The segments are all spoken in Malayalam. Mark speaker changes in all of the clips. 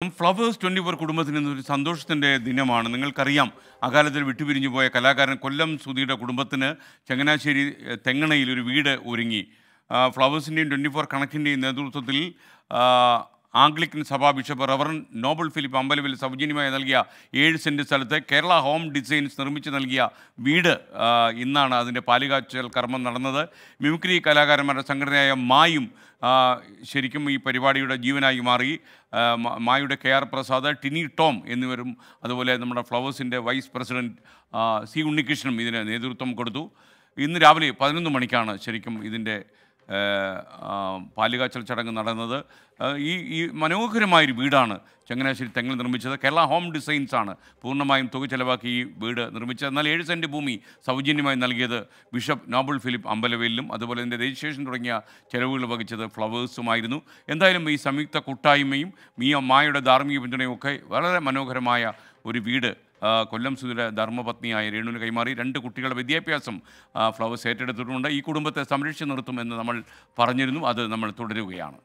Speaker 1: ഫ്ലവേഴ്സ് ട്വൻറ്റി ഫോർ കുടുംബത്തിന് ഇന്ന് ഒരു സന്തോഷത്തിൻ്റെ ദിനമാണ് നിങ്ങൾക്കറിയാം അകാലത്തിൽ വിട്ടുപിരിഞ്ഞു പോയ കലാകാരൻ കൊല്ലം സുധിയുടെ കുടുംബത്തിന് ചങ്ങനാശ്ശേരി എഹ്, തെങ്ങണയിൽ ഒരു വീട് ഒരുങ്ങി ആ, ഫ്ലവേഴ്സിൻ്റെയും ട്വൻറ്റി ഫോർ കണക്റ്റിൻ്റെയും നേതൃത്വത്തിൽ ആ, ആംഗ്ലിക്കൻ സഭാ ബിഷപ്പ് റവറൻ നോബൽ ഫിലിപ്പ് അമ്പലവിൽ സൗജന്യമായി നൽകിയ ഏഴ് സെൻറ്റ് സ്ഥലത്ത് കേരള ഹോം ഡിസൈൻസ് നിർമ്മിച്ച് നൽകിയ വീട് ആ, ഇന്നാണ് അതിൻ്റെ പാലുകാച്ചൽ കർമ്മം നടന്നത് മിമിക്രി കലാകാരന്മാരുടെ സംഘടനയായ മായും ആ, ശരിക്കും ഈ പരിപാടിയുടെ ജീവനായി മാറി ആ, മ- മായുടെ കെ ആർ പ്രസാദ് ടിനി ടോം എന്നിവരും അതുപോലെ നമ്മുടെ ഫ്ലവേഴ്സിൻ്റെ വൈസ് പ്രസിഡന്റ് ആ, സി ഉണ്ണികൃഷ്ണനും ഇതിന് നേതൃത്വം കൊടുത്തു ഇന്ന് രാവിലെ പതിനൊന്ന് മണിക്കാണ് ശരിക്കും ഇതിൻ്റെ ഏഹ്, ആ, പാലുകാച്ചൽ ചടങ്ങ് നടന്നത് ആ, ഈ ഈ മനോഹരമായൊരു വീടാണ് ചങ്ങനാശ്ശേരി തെങ്ങിൽ നിർമ്മിച്ചത് കേരള ഹോം ഡിസൈൻസ് ആണ് പൂർണ്ണമായും തുക ചെലവാക്കി ഈ വീട് നിർമ്മിച്ചത് എന്നാൽ ഏഴ് സെൻറ്റ് ഭൂമി സൗജന്യമായി നൽകിയത് ബിഷപ്പ് നോബൽ ഫിലിപ്പ് അമ്പലവേലിലും അതുപോലെ ഇതിൻ്റെ രജിസ്ട്രേഷൻ തുടങ്ങിയ ചെലവുകൾ വഹിച്ചത് ഫ്ലവേഴ്സുമായിരുന്നു എന്തായാലും ഈ സംയുക്ത കൂട്ടായ്മയും മീ അമ്മായുടെ ധാർമ്മിക പിന്തുണയും ഒക്കെ വളരെ മനോഹരമായ ഒരു വീട് ആ, കൊല്ലം സുധിര ധർമ്മപത്നിയായ രേണുവിന് കൈമാറി രണ്ട് കുട്ടികളുടെ വിദ്യാഭ്യാസം ആ, ഫ്ലവേഴ്സ് ഏറ്റെടുത്തിട്ടുണ്ട് ഈ കുടുംബത്തെ സംരക്ഷിച്ച് നിർത്തുമെന്ന് നമ്മൾ പറഞ്ഞിരുന്നു അത് നമ്മൾ തുടരുകയാണ്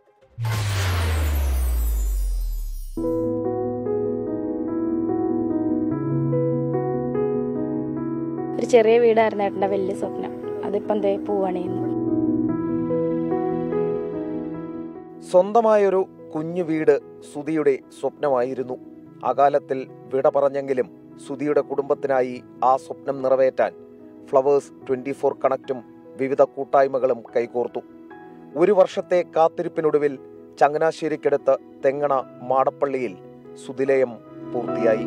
Speaker 2: ഒരു ചെറിയ വീടായിരുന്നു ഏട്ടൻ്റെ വലിയ സ്വപ്നം അതിപ്പം ദേ പൂവണിയുന്നു
Speaker 3: സ്വന്തമായൊരു കുഞ്ഞു വീട് സുധിയുടെ സ്വപ്നമായിരുന്നു അകാലത്തിൽ വിട പറഞ്ഞെങ്കിലും സുധിയുടെ കുടുംബത്തിനായി ആ സ്വപ്നം നിറവേറ്റാൻ ഫ്ലവേഴ്സ് ട്വന്റി ഫോർ കണക്റ്റും വിവിധ കൂട്ടായ്മകളും കൈകോർത്തു ഒരു വർഷത്തെ കാത്തിരിപ്പിനൊടുവിൽ ചങ്ങനാശ്ശേരിക്കടുത്ത് തെങ്ങണ മാടപ്പള്ളിയിൽ സുതിലയം പൂർത്തിയായി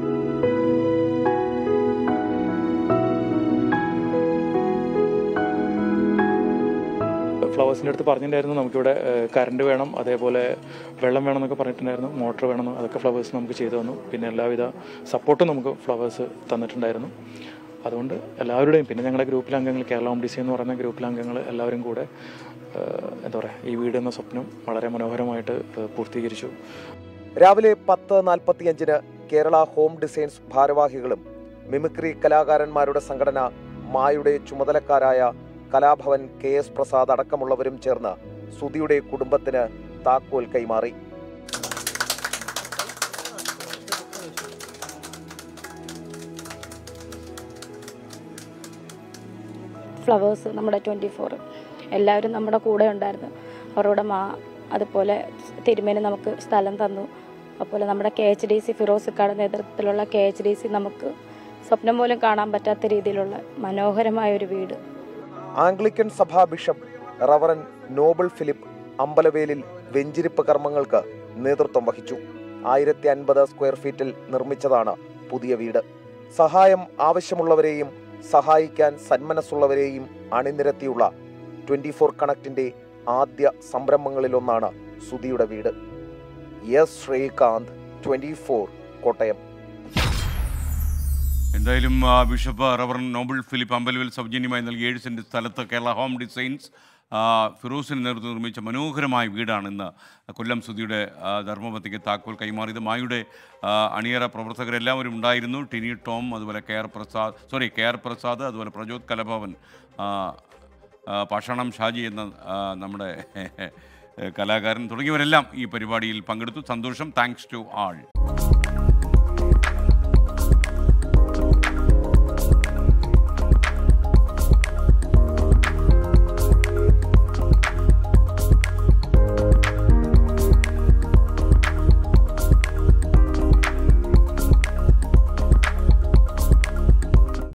Speaker 4: ഫ്ലവേഴ്സിൻ്റെ അടുത്ത് പറഞ്ഞിട്ടുണ്ടായിരുന്നു നമുക്കിവിടെ ഏഹ്, കറണ്ട് വേണം അതേപോലെ വെള്ളം വേണം എന്നൊക്കെ പറഞ്ഞിട്ടുണ്ടായിരുന്നു മോട്ടർ വേണം എന്ന് അതൊക്കെ ഫ്ലവേഴ്സ് നമുക്ക് ചെയ്തു തന്നു പിന്നെ എല്ലാവിധ സപ്പോർട്ടും നമുക്ക് ഫ്ലവേഴ്സ് തന്നിട്ടുണ്ടായിരുന്നു അതുകൊണ്ട് എല്ലാവരുടെയും പിന്നെ ഞങ്ങളുടെ ഗ്രൂപ്പിലെ അംഗങ്ങൾ കേരള ഹോം ഡിസൈൻ എന്ന് പറയുന്ന ഗ്രൂപ്പിലെ അംഗങ്ങൾ എല്ലാവരും കൂടെ ഏഹ്, എന്താ പറയുക ഈ വീട് എന്ന സ്വപ്നം വളരെ മനോഹരമായിട്ട് ഏഹ്, പൂർത്തീകരിച്ചു
Speaker 3: രാവിലെ പത്ത് നാൽപ്പത്തിയഞ്ചിന് കേരള ഹോം ഡിസൈൻസ് ഭാരവാഹികളും മിമിക്രി കലാകാരന്മാരുടെ സംഘടന മായുടെ ചുമതലക്കാരായ കലാഭവൻ കെ എസ് പ്രസാദ് അടക്കമുള്ളവരും ചേർന്ന് സുധിയുടെ കുടുംബത്തിന് താക്കോൽ കൈമാറി
Speaker 2: ഫ്ലവേഴ്സ് നമ്മുടെ ട്വൻറ്റി ഫോർ എല്ലാവരും നമ്മുടെ കൂടെ ഉണ്ടായിരുന്നു അവരുടെ മാ അതുപോലെ തിരുമേനി നമുക്ക് സ്ഥലം തന്നു അതുപോലെ നമ്മുടെ കെ എച്ച് ഡി സി ഫിറോസിക്കാട് നേതൃത്വത്തിലുള്ള കെ എച്ച് ഡി സി നമുക്ക് സ്വപ്നം പോലും കാണാൻ പറ്റാത്ത രീതിയിലുള്ള മനോഹരമായ ഒരു വീട്
Speaker 3: ആംഗ്ലിക്കൻ സഭാ ബിഷപ്പ് റവറൻ നോബൽ ഫിലിപ്പ് അമ്പലവേലിൽ വെഞ്ചിരിപ്പ് കർമ്മങ്ങൾക്ക് നേതൃത്വം വഹിച്ചു ആയിരത്തി അൻപത് സ്ക്വയർ ഫീറ്റിൽ നിർമ്മിച്ചതാണ് പുതിയ വീട് സഹായം ആവശ്യമുള്ളവരെയും സഹായിക്കാൻ സന്മനസ്സുള്ളവരെയും അണിനിരത്തിയുള്ള ട്വന്റി ഫോർ കണക്റ്റിന്റെ ആദ്യ സംരംഭങ്ങളിലൊന്നാണ് സുധിയുടെ വീട് S Sreekanth twenty four Kottayam
Speaker 1: എന്തായാലും ആ, ബിഷപ്പ് റവറൻ നോബൽ ഫിലിപ്പ് അമ്പലവിൽ സൗജന്യമായി നൽകിയ ഏഴ് സെൻറ്റ് സ്ഥലത്ത് കേരള ഹോം ഡിസൈൻസ് ആ, ഫിറോസിന് നേതൃത്വം നിർമ്മിച്ച മനോഹരമായ വീടാണ് ഇന്ന് കൊല്ലം സുധിയുടെ ആ, ധർമ്മപത്തിക്ക് താക്കോൽ കൈമാറിയത് മായുടെ ആ, അണിയറ പ്രവർത്തകരെല്ലാവരും ഉണ്ടായിരുന്നു ടിനി ടോം അതുപോലെ K R Prasad sorry K R Prasad അതുപോലെ പ്രജോത് കലഭവൻ ആ, ആ, പാഷാണം ഷാജി എന്ന ആ, നമ്മുടെ കലാകാരൻ തുടങ്ങിയവരെല്ലാം ഈ പരിപാടിയിൽ പങ്കെടുത്തു സന്തോഷം താങ്ക്സ് ടു ആൾ